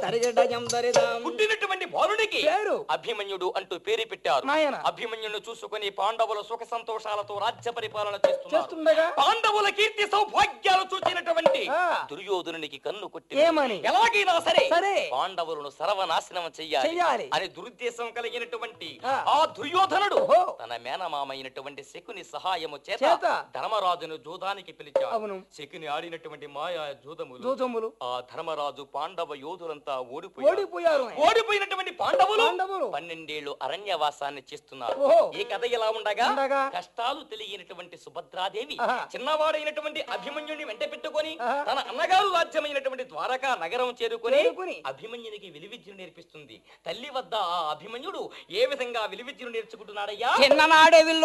తరిగడ్డం దరిదాం పుట్టినటువంటి బాలునికి పేరు? అభిమన్యుడు అంటూ పేరు పెట్టారు నాయన. అభిమన్యుడు చూసుకొని పాండవులు సుఖ సంతోషాలతో రాజ్య పరిపాలన చేస్తున్నారు చేస్తుండగా పాండవుల కీర్తి సౌభాగ్యాలు చూచినటువంటి ఆ. దుర్యోధనునికి కన్ను కొట్టి ఏమని? ఎలాగైనా సరే సరే. పాండవులను సర్వనాశనం చెయ్యాలి చెయ్యాలి. అని దురుద్దేశం కలిగినటువంటి ఆ. ఆ దుర్యోధనుడు ఓహో. తన మేనమామైనటువంటి శకుని సహాయము చేత చేత. ధర్మరాజును జూదానికి పిలిచాడు అవును. శకుని ఆడినటువంటి మాయా జూదములు దూతములు ఆ ధర్మరాజు పాండవ యోధులంతా ఓడిపోయారు ఓడిపోయారు ఓడిపోయినటువంటి పాండవులు పాండవులు. పన్నెండేళ్లు అరణ్యవాసాన్ని చేస్తున్నారు ఓహో. ఈ కథ ఎలా ఉండగా ఉండగా. కష్టాలు తెలియనటువంటి సుభద్రాదేవి ఆహా. చిన్నవాడైనటువంటి అభిమన్యుని వెంట పెట్టుకొని ఆహా. తన అన్నగారు రాజ్యమైనటువంటి ద్వారకా నగరం చేరుకొని చేరుకుని. అభిమన్యునికి విలువిద్యను నేర్పిస్తుంది తల్లి వద్ద ఆ అభిమన్యుడు ఏ విధంగా విలువిద్యను నేర్చుకుంటున్నాడయ్యా చిన్ననాడే